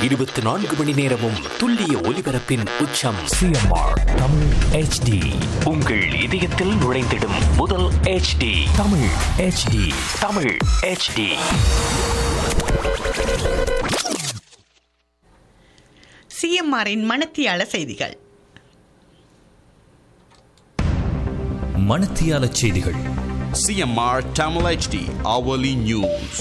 இருபத்தி நான்கு மணி நேரமும் துல்லிய ஒலிபரப்பின் உச்சம் சிஎம்ஆர் தமிழ் ஹெச்டி உங்கள் இதயத்தில் நுழைந்திடும் முதல் HD Tamil HD Tamil HD சிஎம்ஆரின் மணத்தியால செய்திகள் மணத்தியால செய்திகள் CMR Tamil HD hourly news.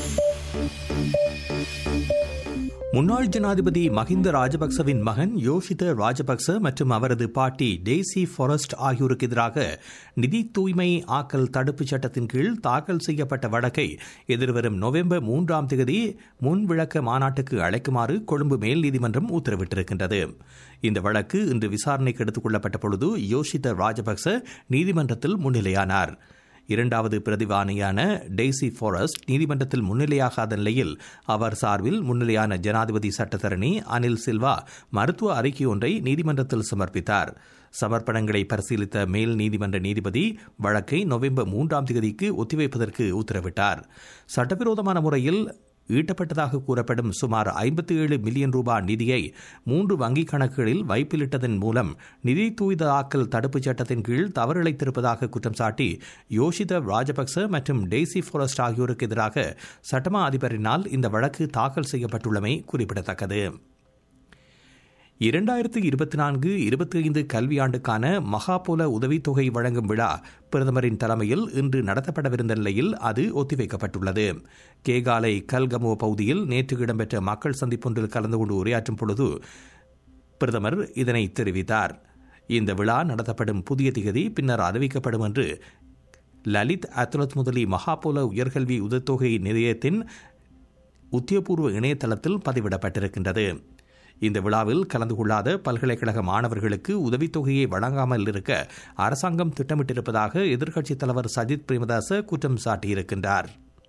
முன்னாள் ஜனாதிபதி மஹிந்த ராஜபக்சவின் மகன் யோஷித ராஜபக்ச மற்றும் அவரது பாட்டி டேசி ஃபாரஸ்ட் ஆகியோருக்கு எதிராக நிதி தூய்மை ஆக்கல் தடுப்புச் சட்டத்தின் கீழ் தாக்கல் செய்யப்பட்ட வழக்கை எதிர்வரும் நவம்பர் மூன்றாம் தேதி முன் விளக்க மாநாட்டுக்கு அழைக்குமாறு கொழும்பு மேல் நீதிமன்றம் உத்தரவிட்டிருக்கின்றது இந்த வழக்கு இன்று விசாரணைக்கு எடுத்துக் கொள்ளப்பட்ட பொழுது யோஷித ராஜபக்ச நீதிமன்றத்தில் முன்னிலையானார் இரண்டாவது பிரதிவாணியான டெய்சி ஃபாரஸ்ட் நீதிமன்றத்தில் முன்னிலையாகாத நிலையில் அவர் சார்பில் முன்னிலையான ஜனாதிபதி சட்டத்தரணி அனில் சில்வா மருத்துவ அறிக்கை ஒன்றை நீதிமன்றத்தில் சமர்ப்பித்தார் சமர்ப்பணங்களை பரிசீலித்த மேல் நீதிமன்ற நீதிபதி வழக்கை நவம்பர் மூன்றாம் தேதிக்கு ஒத்திவைப்பதற்கு உத்தரவிட்டார் சட்டவிரோதமான முறையில் ஈட்டப்பட்டதாக கூறப்படும் சுமார் ஐம்பத்தி ஏழு மில்லியன் ரூபாய் நிதியை மூன்று வங்கிக் கணக்குகளில் வைப்பிலிட்டதன் மூலம் நிதி தூய்தாக்கல் தடுப்புச் சட்டத்தின் கீழ் தவறிழைத்திருப்பதாக குற்றம் சாட்டி யோஷித ராஜபக்ச மற்றும் டெய்சி ஃபாரஸ்ட் ஆகியோருக்கு எதிராக சட்டமா அதிபரினால் இந்த வழக்கு தாக்கல் செய்யப்பட்டுள்ளமை குறிப்பிடத்தக்கது இரண்டாயிரத்து இருபத்தி நான்கு இருபத்தி ஐந்து கல்வியாண்டுக்கான மகாபோல உதவித்தொகை வழங்கும் விழா பிரதமரின் தலைமையில் இன்று நடத்தப்படவிருந்த நிலையில் அது ஒத்திவைக்கப்பட்டுள்ளது கேகாலை கல்கமோ பகுதியில் நேற்று இடம்பெற்ற மக்கள் சந்திப்பொன்றில் கலந்து கொண்டு உரையாற்றும் பொழுது பிரதமர் இதனை தெரிவித்தார் இந்த விழா நடத்தப்படும் புதிய திகதி பின்னர் அறிவிக்கப்படும் என்று லலித் அத்லத் முதலி மகாபோல உயர்கல்வி உதவித்தொகை நிலையத்தின் உத்தியபூர்வ இணையதளத்தில் பதிவிடப்பட்டிருக்கின்றது இந்த விழாவில் கலந்து கொள்ளாத பல்கலைக்கழக மாணவர்களுக்கு உதவித்தொகையை வழங்காமல் இருக்க அரசாங்கம் திட்டமிட்டிருப்பதாக எதிர்க்கட்சித் தலைவர் சஜித் பிரேமதாச குற்றம் சாட்டியிருக்கின்றார்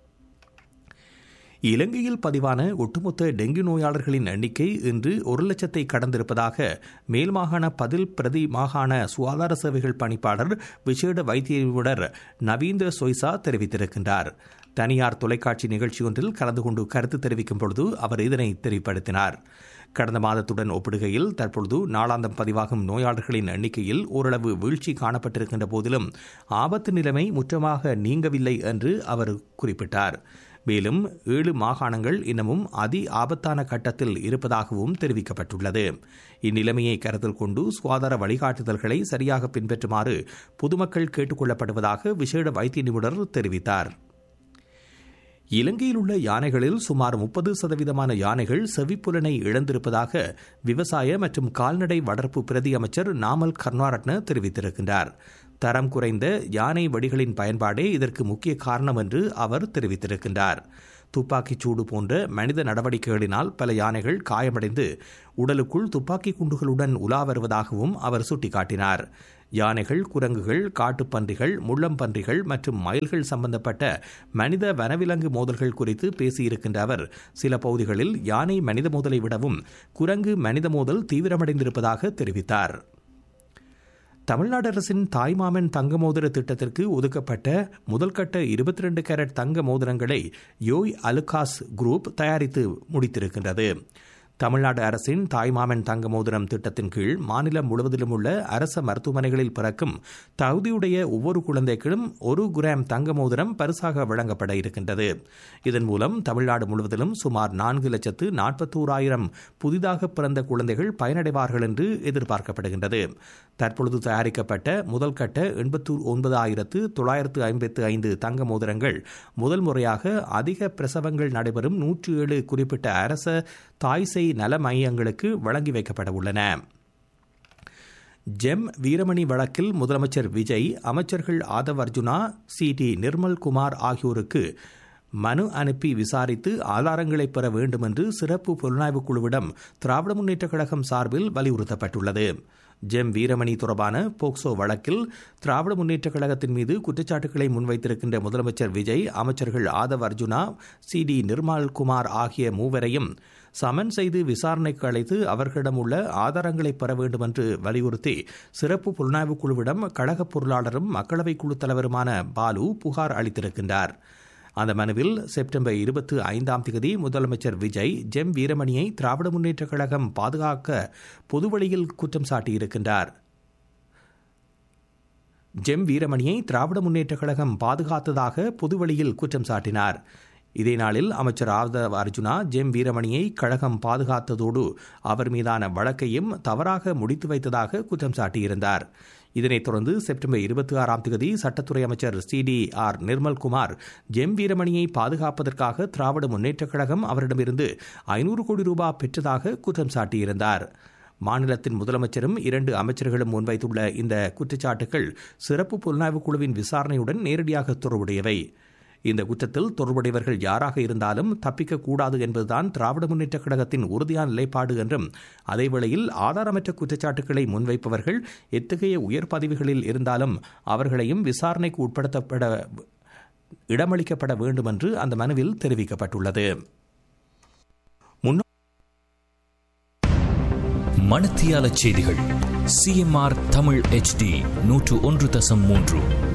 இலங்கையில் பதிவான ஒட்டுமொத்த டெங்கு நோயாளர்களின் எண்ணிக்கை இன்று ஒரு லட்சத்தை கடந்திருப்பதாக மேல் மாகாண பதில் பிரதி மாகாண சுகாதார சேவைகள் பணிப்பாளர் விசேட வைத்திய நிபுணர் நவீந்திர சொய்சா தெரிவித்திருக்கின்றார் தனியார் தொலைக்காட்சி நிகழ்ச்சி ஒன்றில் கலந்து கொண்டு கருத்து தெரிவிக்கும் பொழுது அவர் இதனை தெரிவிப்படுத்தினார் கடந்த மாதத்துடன் ஒப்பிடுகையில் தற்பொழுது நாளாந்தம் பதிவாகும் நோயாளர்களின் எண்ணிக்கையில் ஓரளவு வீழ்ச்சி காணப்பட்டிருக்கின்ற போதிலும் ஆபத்து நிலைமை முற்றமாக நீங்கவில்லை என்று அவர் குறிப்பிட்டார் மேலும் ஏழு மாகாணங்கள் இன்னமும் அதி ஆபத்தான கட்டத்தில் இருப்பதாகவும் தெரிவிக்கப்பட்டுள்ளது இந்நிலைமையை கருத்தில் கொண்டு சுகாதார வழிகாட்டுதல்களை சரியாக பின்பற்றுமாறு பொதுமக்கள் கேட்டுக் கொள்ளப்படுவதாக விசேட வைத்திய நிபுணர் தெரிவித்தார் இலங்கையில் உள்ள யானைகளில் சுமார் முப்பது சதவீதமான யானைகள் செவிப்புலனை இழந்திருப்பதாக விவசாய மற்றும் கால்நடை வளர்ப்பு பிரதி அமைச்சர் நாமல் கர்ணாரட்ன தெரிவித்திருக்கின்றார் தரம் குறைந்த யானை வடிகளின் பயன்பாடே இதற்கு முக்கிய காரணம் என்று அவர் தெரிவித்திருக்கின்றார் துப்பாக்கிச் சூடு போன்ற மனித நடவடிக்கைகளினால் பல யானைகள் காயமடைந்து உடலுக்குள் துப்பாக்கி குண்டுகளுடன் உலா வருவதாகவும் அவர் சுட்டிக்காட்டினார் யானைகள் குரங்குகள் காட்டுப்பன்றிகள் முள்ளம்பன்றிகள் மற்றும் மயில்கள் சம்பந்தப்பட்ட மனித வனவிலங்கு மோதல்கள் குறித்து பேசியிருக்கின்ற அவர் சில பகுதிகளில் யானை மனித மோதலை விடவும் குரங்கு மனித மோதல் தீவிரமடைந்திருப்பதாக தெரிவித்தார் தமிழ்நாடு அரசின் தாய்மாமன் தங்க மோதிர திட்டத்திற்கு ஒதுக்கப்பட்ட முதல்கட்ட இருபத்தி ரெண்டு கேரட் தங்க மோதிரங்களை யோய் அலுகாஸ் குரூப் தயாரித்து முடித்திருக்கின்றது தமிழ்நாடு அரசின் தாய்மாமன் தங்க மோதிரம் திட்டத்தின் கீழ் மாநிலம் முழுவதிலும் உள்ள அரச மருத்துவமனைகளில் பிறக்கும் தகுதியுடைய ஒவ்வொரு குழந்தைக்கும் ஒரு கிராம் தங்க மோதிரம் பரிசாக வழங்கப்பட இருக்கின்றது இதன் மூலம் தமிழ்நாடு முழுவதிலும் சுமார் நான்கு லட்சத்து நாற்பத்தோராயிரம் புதிதாக பிறந்த குழந்தைகள் பயனடைவார்கள் என்று எதிர்பார்க்கப்படுகின்றது தற்பொழுது தயாரிக்கப்பட்ட முதல் கட்ட எண்பத்து ஒன்பதாயிரத்து தொள்ளாயிரத்து ஐம்பத்து ஐந்து தங்க மோதிரங்கள் முதல் முறையாக அதிக பிரசவங்கள் நடைபெறும் நூற்று ஏழு குறிப்பிட்ட அரச தாய்சை நல மையங்களுக்கு வழங்கி வைக்கப்பட உள்ளன ஜெம் வீரமணி வழக்கில் முதலமைச்சர் விஜய் அமைச்சர்கள் ஆதவ் அர்ஜுனா சி டி நிர்மல் குமார் ஆகியோருக்கு மனு அனுப்பி விசாரித்து ஆதாரங்களை பெற வேண்டும் என்று சிறப்பு புலனாய்வு குழுவிடம் திராவிட முன்னேற்றக் கழகம் சார்பில் வலியுறுத்தப்பட்டுள்ளது ஜெம் வீரமணி தொடர்பான போக்சோ வழக்கில் திராவிட முன்னேற்றக் கழகத்தின் மீது குற்றச்சாட்டுகளை முன்வைத்திருக்கின்ற முதலமைச்சர் விஜய் அமைச்சர்கள் ஆதவ் அர்ஜுனா சி டி நிர்மல் குமார் ஆகிய மூவரையும் சமன் செய்து விசாரணைக்கு அழைத்து அவர்களிடம் உள்ள ஆதாரங்களை பெற வேண்டும் என்று வலியுறுத்தி சிறப்பு புலனாய்வு குழுவிடம் கழக பொருளாளரும் மக்களவை குழு தலைவருமான பாலு புகார் அளித்திருக்கின்றார் அந்த மனுவில் செப்டம்பர் இருபத்தி ஐந்தாம் தேதி முதலமைச்சர் விஜய் ஜெம் வீரமணியை திராவிட முன்னேற்றக் கழகம் பாதுகாக்க பொதுவழியில் குற்றம் சாட்டியிருக்கின்றார் ஜெம் வீரமணியை திராவிட முன்னேற்றக் கழகம் பாதுகாத்ததாக பொதுவழியில் குற்றம் சாட்டினார் இதே நாளில் அமைச்சர் ஆதவ அர்ஜுனா ஜெம் வீரமணியை கழகம் பாதுகாத்ததோடு அவர் மீதான வழக்கையும் தவறாக முடித்து வைத்ததாக குற்றம் சாட்டியிருந்தார் இதனைத் தொடர்ந்து செப்டம்பர் இருபத்தி ஆறாம் தேதி சட்டத்துறை அமைச்சர் C T R Nirmalkumar Gem வீரமணியை பாதுகாப்பதற்காக திராவிட முன்னேற்றக் கழகம் அவரிடமிருந்து ஐநூறு கோடி ரூபாய் பெற்றதாக குற்றம் சாட்டியிருந்தார் மாநிலத்தின் முதலமைச்சரும் இரண்டு அமைச்சர்களும் முன்வைத்துள்ள இந்த குற்றச்சாட்டுகள் சிறப்பு புலனாய்வு குழுவின் விசாரணையுடன் நேரடியாக தொடர்புடையவை இந்த குற்றத்தில் தொடர்புடையவர்கள் யாராக இருந்தாலும் தப்பிக்கக்கூடாது என்பதுதான் திராவிட முன்னேற்றக் கழகத்தின் உறுதியான நிலைப்பாடு என்றும் அதேவேளையில் ஆதாரமற்ற குற்றச்சாட்டுகளை முன்வைப்பவர்கள் எத்தகைய உயர் பதவிகளில் இருந்தாலும் அவர்களையும் விசாரணைக்கு உட்படுத்தப்பட இடமளிக்கப்பட வேண்டும் என்று அந்த மனுவில் தெரிவிக்கப்பட்டுள்ளது மணத்தியால செய்திகள் சிஎம்ஆர் தமிழ் HD நூற்று ஒன்று தசம் மூன்று